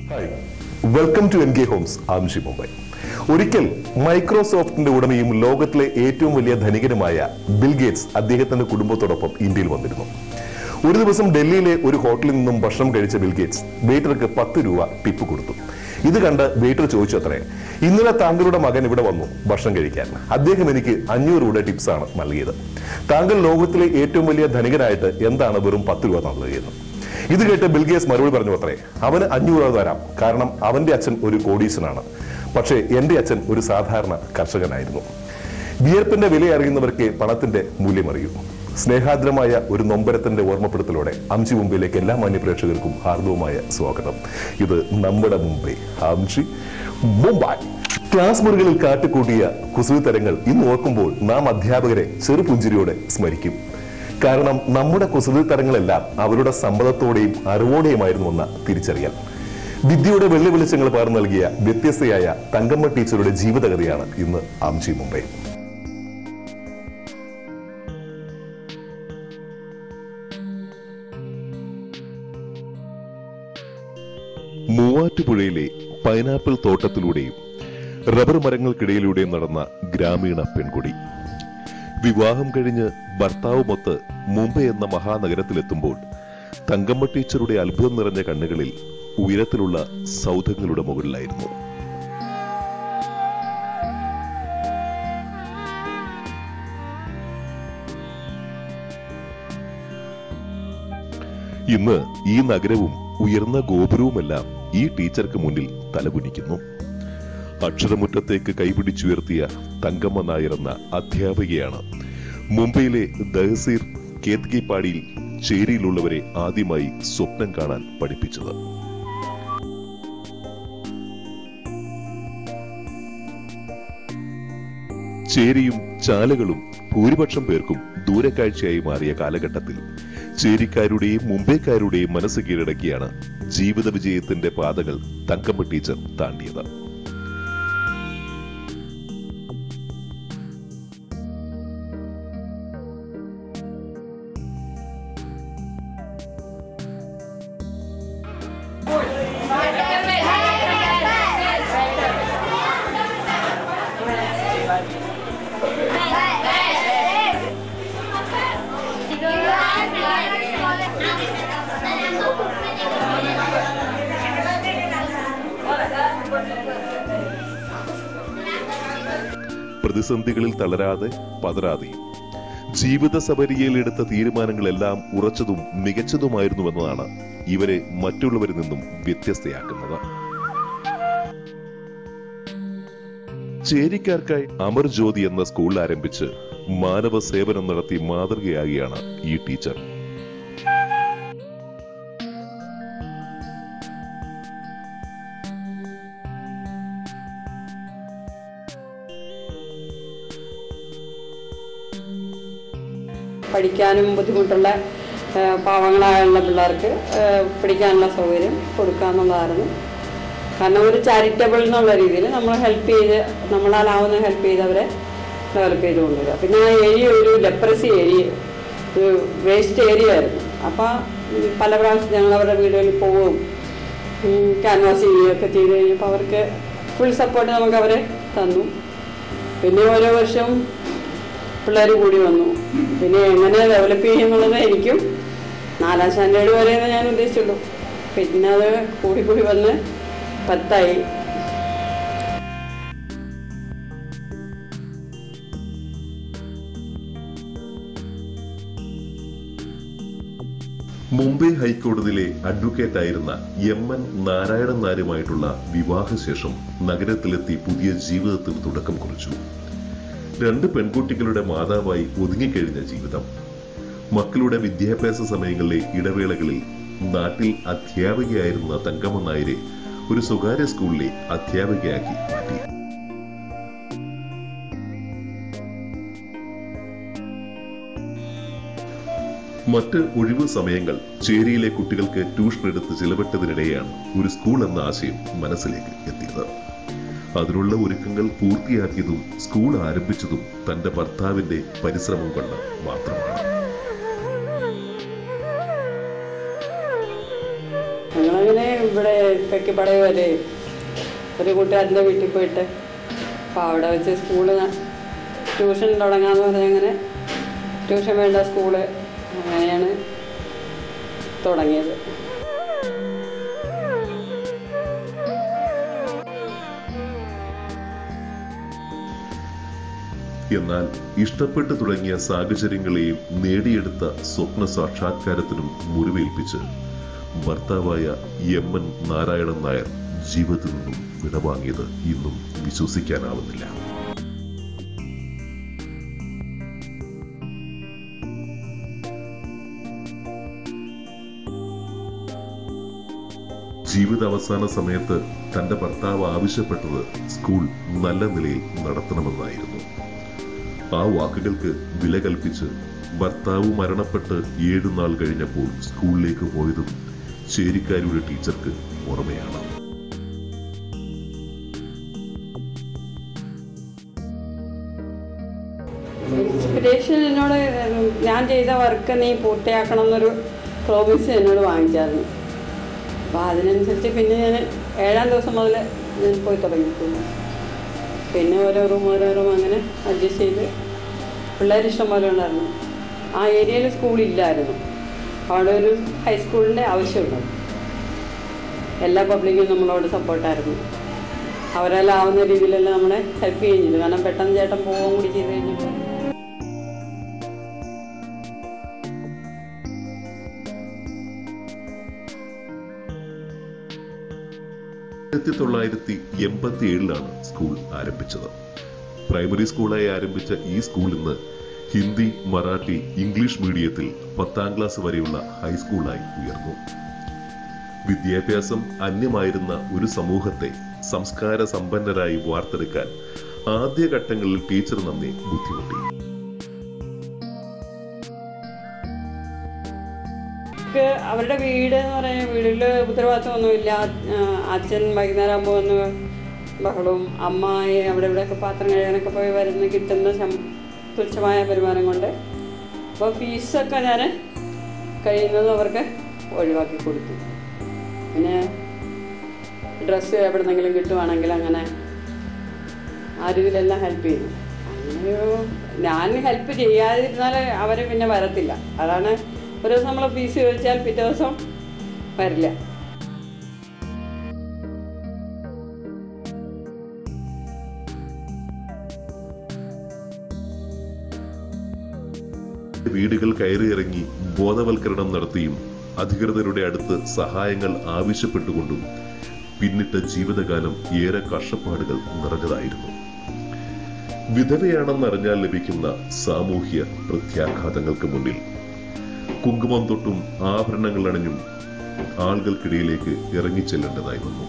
hi welcome to N K homes Aamchi Mumbai ഒരിക്കൽ മൈക്രോസോഫ്റ്റിന്റെ ഉടമയും ലോകത്തിലെ ഏറ്റവും വലിയ ധനികനുമായ ബിൽ ഗേറ്റ്സ് അദ്ദേഹത്തിന്റെ കുടുംബത്തോടൊപ്പം ഇന്ത്യയിൽ വന്നിരുന്നു ഒരു ദിവസം ഡൽഹിയിലെ ഒരു ഹോട്ടലിൽ നിന്നും ഭക്ഷണം കഴിച്ച ബിൽ ഗേറ്റ്സ് വെയിറ്റർക്ക് പത്ത് രൂപ ടിപ്പ് കൊടുത്തു ഇത് കണ്ട് വെയിറ്റർ ചോദിച്ചു അത്രേ ഇന്നലെ താങ്കളുടെ മകൻ ഇവിടെ വന്നു ഭക്ഷണം കഴിക്കാൻ അദ്ദേഹം എനിക്ക് അഞ്ഞൂറ് രൂപയുടെ ടിപ്സ് ആണ് നൽകിയത് താങ്കൾ ലോകത്തിലെ ഏറ്റവും വലിയ ധനികനായിട്ട് എന്താണ് വെറും പത്ത് രൂപ നൽകിയത് ഇത് കേട്ട് ബിൽഗേസ് മറുപടി പറഞ്ഞു അത്രേ അവന് അഞ്ഞൂറ് രൂപ തരാം കാരണം അവന്റെ അച്ഛൻ ഒരു കോടീശനാണ് പക്ഷേ എന്റെ അച്ഛൻ ഒരു സാധാരണ കർഷകനായിരുന്നു വിയർപ്പിന്റെ വില അറിയുന്നവർക്ക് പണത്തിന്റെ മൂല്യം അറിയൂ സ്നേഹാദ്രമായ ഒരു നൊമ്പരത്തിന്റെ ഓർമ്മപ്പെടുത്തലോടെ അംശി മുംബൈയിലേക്ക് എല്ലാ മാന്യ പ്രേക്ഷകർക്കും ഹാർദവുമായ സ്വാഗതം ഇത് നമ്മുടെ മുംബൈ അംശി മുംബൈ ക്ലാസ് മുറികളിൽ കാട്ടിക്കൂട്ടിയ കുസൃതരങ്ങൾ ഇന്ന് ഓർക്കുമ്പോൾ നാം അധ്യാപകരെ ചെറുപുഞ്ചിരിയോടെ സ്മരിക്കും കാരണം നമ്മുടെ കുസൃതി തരങ്ങളെല്ലാം അവരുടെ സമ്മതത്തോടെയും അറിവോടെയുമായിരുന്നുവെന്ന തിരിച്ചറിയൽ വിദ്യയുടെ വെള്ളി വെളിച്ചങ്ങൾ പകർന്നു നൽകിയ വ്യത്യസ്തയായ തങ്കമ്മ ടീച്ചറുടെ ജീവിതകഥയാണ് ഇന്ന് ആംചി മുംബൈ മൂവാറ്റുപുഴയിലെ പൈനാപ്പിൾ തോട്ടത്തിലൂടെയും റബ്ബർ മരങ്ങൾക്കിടയിലൂടെയും നടന്ന ഗ്രാമീണ പെൺകുടി വിവാഹം കഴിഞ്ഞ് ഭർത്താവുമൊത്ത് മുംബൈ എന്ന മഹാനഗരത്തിലെത്തുമ്പോൾ തങ്കമ്മ ടീച്ചറുടെ അത്ഭുതം നിറഞ്ഞ കണ്ണുകളിൽ ഉയരത്തിലുള്ള സൗധങ്ങളുടെ മുകളിലായിരുന്നു ഇന്ന് ഈ നഗരവും ഉയർന്ന ഗോപുരവുമെല്ലാം ഈ ടീച്ചർക്ക് മുന്നിൽ തലകുനിക്കുന്നു അക്ഷരമുറ്റത്തേക്ക് കൈപിടിച്ചുയർത്തിയ തങ്കമ്മ നായർ എന്ന അധ്യാപികയാണ് മുംബൈയിലെ ദഹസീർ കേത്കിപ്പാടിയിൽ ചേരിയിലുള്ളവരെ ആദ്യമായി സ്വപ്നം കാണാൻ പഠിപ്പിച്ചത് ചേരിയും ചാലകളും ഭൂരിപക്ഷം പേർക്കും ദൂരക്കാഴ്ചയായി മാറിയ കാലഘട്ടത്തിൽ ചേരിക്കാരുടെയും മുംബൈക്കാരുടെയും മനസ്സ് കീഴടക്കിയാണ് ജീവിത വിജയത്തിന്റെ പാതകൾ തങ്കമ്മ ടീച്ചർ താണ്ടിയത് പ്രതിസന്ധികളിൽ തളരാതെ പതരാതെയും ജീവിത സബരിയിൽ എടുത്ത തീരുമാനങ്ങളെല്ലാം ഉറച്ചതും മികച്ചതുമായിരുന്നുവെന്നതാണ് ഇവരെ മറ്റുള്ളവരിൽ നിന്നും വ്യത്യസ്തയാക്കുന്നത് ചേരിക്കാർക്കായി അമർ ജ്യോതി എന്ന സ്കൂൾ ആരംഭിച്ച് മാനവ സേവനം നടത്തി മാതൃകയാകുകയാണ് ഈ ടീച്ചർ പഠിക്കാനും ബുദ്ധിമുട്ടുള്ള ആ, പാവങ്ങളായുള്ള പിള്ളേർക്ക് ആ, പഠിക്കാനുള്ള സൗകര്യം കൊടുക്കുക എന്നുള്ളതായിരുന്നു കാരണം ഒരു ചാരിറ്റബിൾ എന്നുള്ള രീതിയിൽ നമ്മൾ ഹെൽപ്പ് ചെയ്ത് നമ്മളാലാവുന്ന ഹെൽപ്പ് ചെയ്ത് അവരെ ഡെവലപ്പ് ചെയ്ത് കൊണ്ടുവരിക പിന്നെ ആ ഏരിയ ഒരു ലെപ്രസി ഏരിയ ഒരു വേസ്റ്റ് ഏരിയ ആയിരുന്നു അപ്പോൾ പല പ്രാവശ്യം ഞങ്ങൾ അവരുടെ വീടുകളിൽ പോവുകയും ക്യാൻവാസ് ചെയ്യുകയൊക്കെ ചെയ്ത് കഴിഞ്ഞപ്പോൾ അവർക്ക് ഫുൾ സപ്പോർട്ട് നമുക്ക് അവരെ തന്നു പിന്നെ ഓരോ വർഷവും പിള്ളേർ കൂടി വന്നു പിന്നെ എങ്ങനെ ഡെവലപ്പ് ചെയ്യുന്നുള്ളത് എനിക്കും നാലാം സ്റ്റാൻഡേർഡ് വരെയെന്ന് ഞാൻ ഉദ്ദേശിച്ചുള്ളൂ പിന്നെ അത് കൂടി കൂടി വന്ന് പത്തായി മുംബൈ ഹൈക്കോടതിയിലെ അഡ്വക്കേറ്റ് ആയിരുന്ന എം എൻ നാരായണൻ നായരുമായിട്ടുള്ള വിവാഹശേഷം നഗരത്തിലെത്തി പുതിയ ജീവിതത്തിന് തുടക്കം കുറിച്ചു രണ്ട് പെൺകുട്ടികളുടെ മാതാവായി ഒതുങ്ങിക്കഴിഞ്ഞ ജീവിതം മക്കളുടെ വിദ്യാഭ്യാസ സമയങ്ങളിലെ ഇടവേളകളിൽ നാട്ടിൽ അധ്യാപികയായിരുന്ന തങ്കമ്മ നായരെ ഒരു സ്വകാര്യ സ്കൂളിലെ അധ്യാപികയാക്കി മാറ്റി മറ്റ് ഒഴിവു സമയങ്ങൾ ചേരിയിലെ കുട്ടികൾക്ക് ട്യൂഷൻ എടുത്ത് ചിലവിട്ടതിനിടെയാണ് ഒരു സ്കൂൾ എന്ന ആശയം മനസ്സിലേക്ക് എത്തിയത് അതിനുള്ള ഒരുക്കങ്ങൾ പൂർത്തിയാക്കിയതും സ്കൂൾ ആരംഭിച്ചതും തന്റെ ഭർത്താവിന്റെ പരിശ്രമം കൊണ്ട് മാത്രമാണ് ഞങ്ങളങ്ങനെ ഇവിടെ കെക്കിപ്പടയ വരെ ഒരു കൂട്ടുകാരൻ്റെ വീട്ടിൽ പോയിട്ട് അപ്പോൾ അവിടെ വെച്ച് സ്കൂള് ട്യൂഷൻ തുടങ്ങാമെന്ന് പറഞ്ഞ് അങ്ങനെ ട്യൂഷൻ വേണ്ട സ്കൂള് അങ്ങനെയാണ് തുടങ്ങിയത് എന്നാൽ ഇഷ്ടപ്പെട്ടു തുടങ്ങിയ സാഹചര്യങ്ങളെയും നേടിയെടുത്ത സ്വപ്ന സാക്ഷാത്കാരത്തിനും മുറിവേൽപ്പിച്ച് ഭർത്താവായ എം എൻ നാരായണൻ നായർ ജീവിതത്തിൽ നിന്നും വിടവാങ്ങിയത് ഇന്നും വിശ്വസിക്കാനാവുന്നില്ല ജീവിത അവസാന സമയത്ത് തന്റെ ഭർത്താവ് ആവശ്യപ്പെട്ടത് സ്കൂൾ നല്ല നിലയിൽ നടത്തണമെന്നായിരുന്നു ആ വാക്കുകൾക്ക് വില കൽപ്പിച്ച് ഭർത്താവ് മരണപ്പെട്ട് ഏഴു നാൾ കഴിഞ്ഞപ്പോൾ സ്കൂളിലേക്ക് പോയതും ചേരിക്കാരുടെ ടീച്ചർക്ക് ഓർമ്മയാണ് ഇൻസ്പിരേഷൻ എന്നോട് ഞാൻ ചെയ്ത വർക്ക് നീ പൂർത്തിയാക്കണം എന്നൊരു പ്രോമിസ് എന്നോട് വാങ്ങിച്ചായിരുന്നു അപ്പോൾ അതിനനുസരിച്ച് പിന്നെ ഞാൻ ഏഴാം ദിവസം മുതൽ ഞാൻ പോയി തുടങ്ങിയിട്ടുണ്ട് പിന്നെ ഓരോ റൂം ഓരോ റൂം അങ്ങനെ അഡ്ജസ്റ്റ് ചെയ്ത് പിള്ളേർ ഇഷ്ടം പോലെ ഉണ്ടായിരുന്നു ആ ഏരിയയിൽ സ്കൂളില്ലായിരുന്നു അവിടെ ഒരു ഹൈസ്കൂളിൻ്റെ ആവശ്യമുണ്ട് എല്ലാ പബ്ലിക്കും നമ്മളോട് സപ്പോർട്ടായിരുന്നു അവരെല്ലാം ആവുന്ന രീതിയിലെല്ലാം നമ്മളെ ഹെൽപ്പ് ചെയ്യുകയും ചെയ്തു കാരണം പെട്ടെന്ന് ചേട്ടൻ പോവുകയും കൂടി ചെയ്ത് കഴിഞ്ഞപ്പോൾ ആയിരത്തി തൊള്ളായിരത്തി എൺപത്തി ഏഴിലാണ് സ്കൂൾ ആരംഭിച്ചത് പ്രൈമറി സ്കൂളായി ആരംഭിച്ച ഈ സ്കൂൾ ഇന്ന് ഹിന്ദി മറാഠി ഇംഗ്ലീഷ് മീഡിയത്തിൽ പത്താം ക്ലാസ് വരെയുള്ള ഹൈസ്കൂളായി ഉയർന്നു വിദ്യാഭ്യാസം അന്യമായിരുന്ന ഒരു സമൂഹത്തെ സംസ്കാര സമ്പന്നരായി വാർത്തെടുക്കാൻ ആദ്യഘട്ടങ്ങളിൽ ടീച്ചർ നമ്മെ ബുദ്ധിമുട്ടി അവർക്ക് അവരുടെ വീട് എന്ന് പറഞ്ഞാൽ വീട്ടിൽ ഉത്തരവാദിത്തമൊന്നുമില്ല ആ, അച്ഛൻ വൈകുന്നേരം ആകുമ്പോൾ വന്ന് ബഹളവും അമ്മ ഈ അവിടെ ഇവിടെയൊക്കെ പാത്രം കഴുകാനൊക്കെ പോയി വരുന്ന കിട്ടുന്ന ശം- തുച്ഛമായ വരുമാനം കൊണ്ട് അപ്പോൾ ഫീസൊക്കെ ഞാൻ കഴിയുന്നത് അവർക്ക് ഒഴിവാക്കി കൊടുത്തു പിന്നെ ഡ്രസ്സ് എവിടെ നിന്നെങ്കിലും കിട്ടുവാണെങ്കിൽ അങ്ങനെ ആ രീതിയിലെല്ലാം ഹെൽപ്പ് ചെയ്തു അങ്ങനെ ഒരു ഞാൻ ഹെൽപ്പ് ചെയ്യാതിരുന്നാൽ അവർ പിന്നെ വരത്തില്ല അതാണ് ഒരു ദിവസം നമ്മൾ ഫീസ് ചോദിച്ചാൽ പിറ്റേ ദിവസം വരില്ല വീടുകൾ കയറിയിറങ്ങി ബോധവൽക്കരണം നടത്തിയും അധികൃതരുടെ അടുത്ത് സഹായങ്ങൾ ആവശ്യപ്പെട്ടുകൊണ്ടും പിന്നിട്ട ജീവിതകാലം ഏറെ കഷ്ടപ്പാടുകൾ നിറഞ്ഞതായിരുന്നു വിധവയാണെന്നറിഞ്ഞാൽ ലഭിക്കുന്ന സാമൂഹ്യ പ്രത്യാഘാതങ്ങൾക്ക് മുന്നിൽ കുങ്കുമം തൊട്ടും ആഭരണങ്ങൾ അണിഞ്ഞും ആളുകൾക്കിടയിലേക്ക് ഇറങ്ങിച്ചെല്ലേണ്ടതായി വന്നു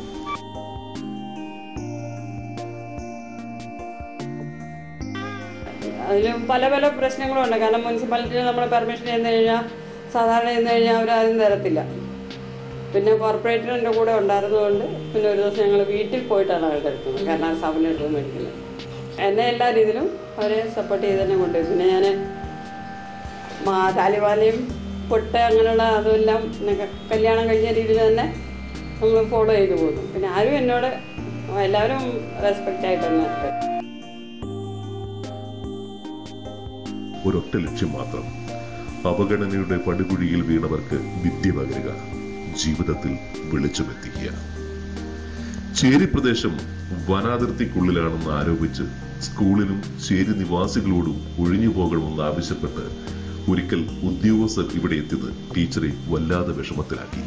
അതിൽ പല പല പ്രശ്നങ്ങളുണ്ട് കാരണം മുനിസിപ്പാലിറ്റിയിൽ നമ്മൾ പെർമിഷൻ ചെന്ന് കഴിഞ്ഞാൽ സാധാരണ ചെന്ന് കഴിഞ്ഞാൽ അവരാരും തരത്തില്ല പിന്നെ കോർപ്പറേറ്ററിൻ്റെ കൂടെ ഉണ്ടായിരുന്നതുകൊണ്ട് പിന്നെ ഒരു ദിവസം ഞങ്ങൾ വീട്ടിൽ പോയിട്ടാണ് അവരുടെ എടുക്കുന്നത് കാരണം സാബിൻ്റെ അടുത്ത് മേടിക്കുന്നത് എന്നെ എല്ലാ രീതിയിലും അവരെ സപ്പോർട്ട് ചെയ്ത് തന്നെ കൊണ്ടുപോയി പിന്നെ ഞാൻ മാ താലിബാലയും പൊട്ട് അങ്ങനെയുള്ള അതുമെല്ലാം പിന്നെ ക- കല്യാണം കഴിഞ്ഞ രീതിയിൽ തന്നെ നമ്മൾ ഫോളോ ചെയ്തു പോകുന്നു പിന്നെ ആരും എന്നോട് എല്ലാവരും റെസ്പെക്റ്റ് ആയിട്ട് തന്നെ ഒരൊറ്റ ലക്ഷ്യം മാത്രം അപഗണനയുടെ പടുകുഴിയിൽ വീണവർക്ക് വിദ്യ പകരുക ജീവിതത്തിൽ വെളിച്ചമെത്തിക്കുക ചേരി പ്രദേശം വനാതിർത്തിക്കുള്ളിലാണെന്ന് ആരോപിച്ച് സ്കൂളിനും ചേരി നിവാസികളോടും ഒഴിഞ്ഞു പോകണമെന്ന് ആവശ്യപ്പെട്ട് ഒരിക്കൽ ഉദ്യോഗസ്ഥർ ഇവിടെ എത്തിയത് ടീച്ചറെ വല്ലാതെ വിഷമത്തിലാക്കി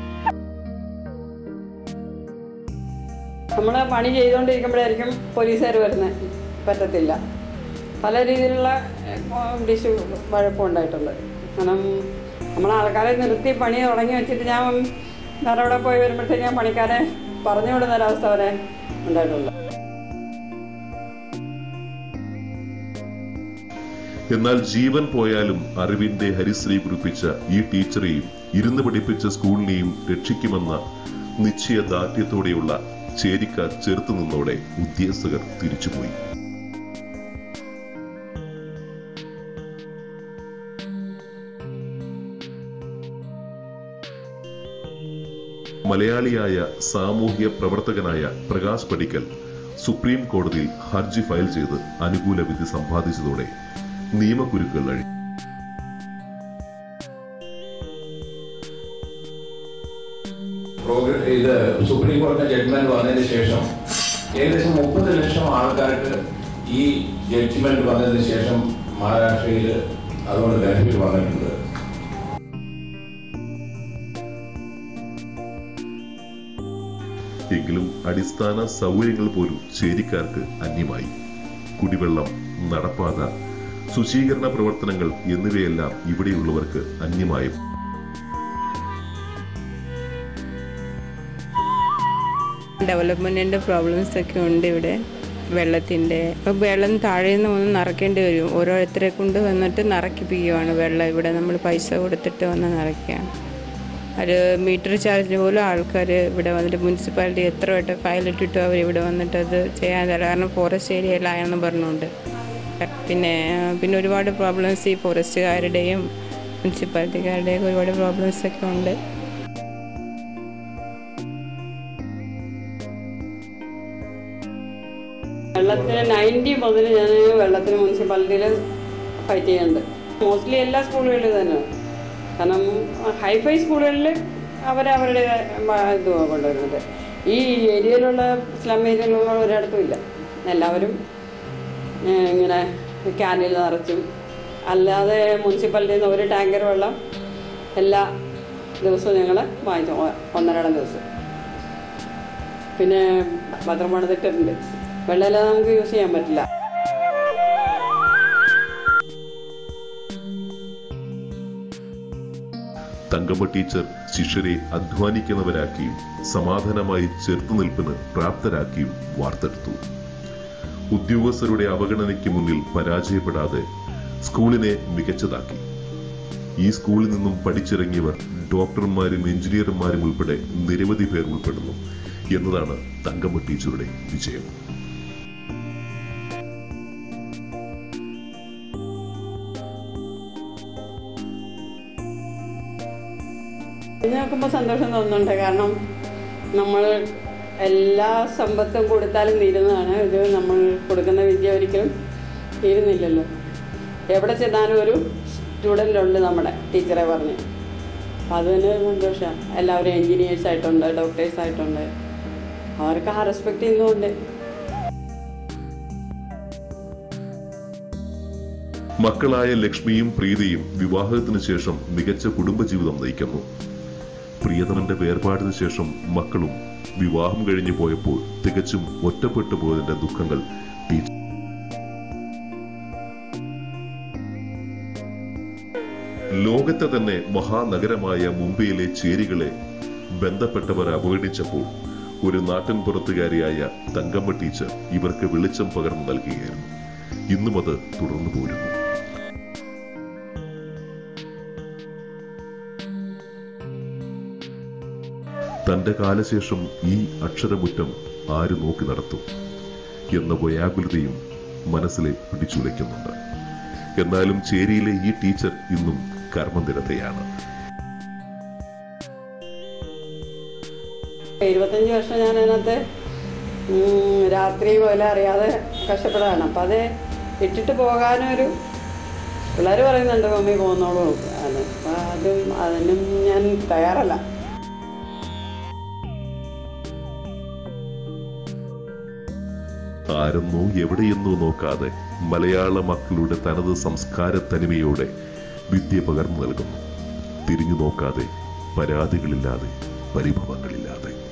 നമ്മൾ പണി ചെയ്തുകൊണ്ടിരിക്കുമ്പോഴായിരിക്കും പോലീസുകാർ വരുന്നത് പറ്റത്തില്ല പല രീതിയിലുള്ള ഡിഷ് വഴപ്പമുണ്ടായിട്ടുണ്ട് കാരണം നമ്മൾ ആൾക്കാരെ നിർത്തി പണി തുടങ്ങി വെച്ചിട്ട് ഞാൻ വേറെ അവിടെ പോയി വരുമ്പോഴത്തേക്ക് ഞാൻ പണിക്കാരെ പറഞ്ഞു വിടുന്ന ഒരവസ്ഥ വരെ ഉണ്ടായിട്ടുണ്ട് എന്നാൽ ജീവൻ പോയാലും അറിവിന്റെ ഹരിശ്രീ കുറിപ്പിച്ച ഈ ടീച്ചറെയും ഇരുന്ന് പഠിപ്പിച്ച സ്കൂളിനെയും രക്ഷിക്കുമെന്ന നിശ്ചയദാർഢ്യത്തോടെയുള്ള ചേരിക്കാർ ചേർത്ത് നിന്നോടെ ഉദ്യോഗസ്ഥർ തിരിച്ചുപോയി മലയാളിയായ സാമൂഹ്യ പ്രവർത്തകനായ പ്രകാശ് പടിക്കൽ സുപ്രീം കോടതിയിൽ ഹർജി ഫയൽ ചെയ്ത് അനുകൂല വിധി സമ്പാദിച്ചതോടെ നിയമക്കുരുക്കുകൾ അഴി പ്രോഗ്ര- ഇത് സുപ്രീം കോടതി ജഡ്ജ്മെന്റ് വന്നതിന് ശേഷം ഏകദേശം മുപ്പത് ലക്ഷം ആൾക്കാർക്ക് ഈ ജഡ്ജ്മെന്റ് വന്നതിന് ശേഷം മഹാരാഷ്ട്രയിൽ അതുകൊണ്ട് ബെനിഫിറ്റ് വന്നിട്ടുണ്ട് എങ്കിലും അടിസ്ഥാന സൗകര്യങ്ങൾ പോലും ചേരിക്കാർക്ക് അന്യമായി കുടിവെള്ളം നടപ്പാത ശുചീകരണ പ്രവർത്തനങ്ങൾ എന്നിവയെല്ലാം ഇവിടെയുള്ളവർക്ക് അന്യമായും ഡെവലപ്മെൻറ്റിൻ്റെ പ്രോബ്ലംസ് ഒക്കെ ഉണ്ട് ഇവിടെ വെള്ളത്തിൻ്റെ ഇപ്പോൾ വെള്ളം താഴെ നിന്ന് വന്ന് നിറയ്ക്കേണ്ടി വരും ഓരോരുത്തരെ കൊണ്ട് വന്നിട്ട് നിറയ്ക്കിപ്പിക്കുകയാണ് വെള്ളം ഇവിടെ നമ്മൾ പൈസ കൊടുത്തിട്ട് വന്ന് നിറയ്ക്കുകയാണ് അത് മീറ്റർ ചാർജിന് പോലും ആൾക്കാർ ഇവിടെ വന്നിട്ട് മുനിസിപ്പാലിറ്റി എത്ര വട്ടം ഫയലിട്ടിട്ട് അവർ ഇവിടെ വന്നിട്ട് അത് ചെയ്യാൻ തരാം കാരണം ഫോറസ്റ്റ് ഏരിയയിലായെന്ന് പറഞ്ഞുകൊണ്ട് പിന്നെ പിന്നെ ഒരുപാട് പ്രോബ്ലംസ് ഈ ഫോറസ്റ്റുകാരുടെയും മുനിസിപ്പാലിറ്റിക്കാരുടെയും ഒരുപാട് പ്രോബ്ലംസ് ഒക്കെ ഉണ്ട് വെള്ളത്തിന് നയൻറ്റി മുതൽ ഞാൻ വെള്ളത്തിന് മുനിസിപ്പാലിറ്റിയിൽ ഫൈറ്റ് ചെയ്യുന്നുണ്ട് മോസ്റ്റ്ലി എല്ലാ സ്കൂളുകളിലും തന്നെ കാരണം ഹൈഫൈ സ്കൂളുകളിൽ അവരവരുടെ ഇത് കൊണ്ടുവരുന്നത് ഈ ഏരിയയിലുള്ള സ്ലം ഏരിയയിലുള്ള ഒരിടത്തും ഇല്ല എല്ലാവരും ഏഹ്, ഇങ്ങനെ ക്യാനിൽ നിറച്ചും അല്ലാതെ മുനിസിപ്പാലിറ്റിയിൽ നിന്ന് ഒരു ടാങ്കർ വെള്ളം എല്ലാ ദിവസവും ഞങ്ങൾ വാങ്ങിച്ചു ഒ- ഒന്നരടം ദിവസം പിന്നെ പത്രം പണിതിട്ടുണ്ട് വെള്ളമില്ലാതെ നമുക്ക് യൂസ് ചെയ്യാൻ പറ്റില്ല തങ്കമ്മ ടീച്ചർ ശിഷ്യരെ അധ്വാനിക്കുന്നവരാക്കിയും സമാധാനമായി ചെറുത്തുനിൽപ്പിന് പ്രാപ്തരാക്കിയും വാർത്തെടുത്തു ഉദ്യോഗസ്ഥരുടെ അവഗണനയ്ക്ക് മുന്നിൽ പരാജയപ്പെടാതെ സ്കൂളിനെ മികച്ചതാക്കി ഈ സ്കൂളിൽ നിന്നും പഠിച്ചിറങ്ങിയവർ ഡോക്ടർമാരും എഞ്ചിനീയർമാരും ഉൾപ്പെടെ നിരവധി പേർ ഉൾപ്പെടുന്നു എന്നതാണ് തങ്കമ്മ ടീച്ചറുടെ വിജയം ഇത് നോക്കുമ്പോൾ സന്തോഷം തോന്നുന്നുണ്ട് കാരണം നമ്മൾ എല്ലാ സമ്പത്തും കൊടുത്താലും തീരുന്നതാണ് ഇത് നമ്മൾ കൊടുക്കുന്ന വിദ്യ ഒരിക്കലും തീരുന്നില്ലല്ലോ എവിടെ ചെന്നാലും ഒരു സ്റ്റുഡൻ്റ് ഉണ്ട് നമ്മുടെ ടീച്ചറെ പറഞ്ഞ് അപ്പം അത് തന്നെ ഒരു സന്തോഷമാണ് എല്ലാവരും എൻജിനീയേഴ്സ് ആയിട്ടുണ്ട് ഡോക്ടേഴ്സ് ആയിട്ടുണ്ട് അവർക്ക് ആ റെസ്പെക്ട് ചെയ്യുന്നുണ്ട് മക്കളായ ലക്ഷ്മിയും പ്രീതിയും വിവാഹത്തിന് ശേഷം മികച്ച കുടുംബജീവിതം നയിക്കുന്നു പ്രിയതമന്റെ വേർപാടിന് ശേഷം മക്കളും വിവാഹം കഴിഞ്ഞു പോയപ്പോൾ തികച്ചും ഒറ്റപ്പെട്ടു പോയതിന്റെ ദുഃഖങ്ങൾ ടീച്ചർ ലോകത്തെ തന്നെ മഹാനഗരമായ മുംബൈയിലെ ചേരികളെ ബന്ധപ്പെട്ടവർ അവഗണിച്ചപ്പോൾ ഒരു നാട്ടിൻപുറത്തുകാരിയായ തങ്കമ്മ ടീച്ചർ ഇവർക്ക് വെളിച്ചം പകർന്നു നൽകുകയായിരുന്നു ഇന്നും അത് തുടർന്നു പോരുന്നു തന്റെ കാലശേഷം ഈ അക്ഷരമുറ്റം ആര് നോക്കി നടത്തും എന്ന വയാകുലതയും മനസ്സിലെ പിടിച്ചുലയ്ക്കുന്നുണ്ട് എന്നാലും ചേരിയിലെ ഈ ടീച്ചർ ഇന്നും കർമ്മനിരതയാണ് ഇരുപത്തഞ്ച് വർഷം ഞാൻ അതിനകത്ത് ഉം, രാത്രി പോലെ അറിയാതെ കഷ്ടപ്പെടാണ് അപ്പം അത് ഇട്ടിട്ട് പോകാനൊരു പിള്ളേർ പറയുന്നുണ്ട് മമ്മി പോകുന്നോളൂ അത് അപ്പം അതും അതിനും ഞാൻ തയ്യാറല്ല ആരെന്നോ എവിടെയെന്നോ നോക്കാതെ മലയാള മക്കളുടെ തനത് സംസ്കാര തനിമയോടെ വിദ്യ പകർന്നു നൽകുന്നു തിരിഞ്ഞു നോക്കാതെ പരാതികളില്ലാതെ പരിഭവങ്ങളില്ലാതെ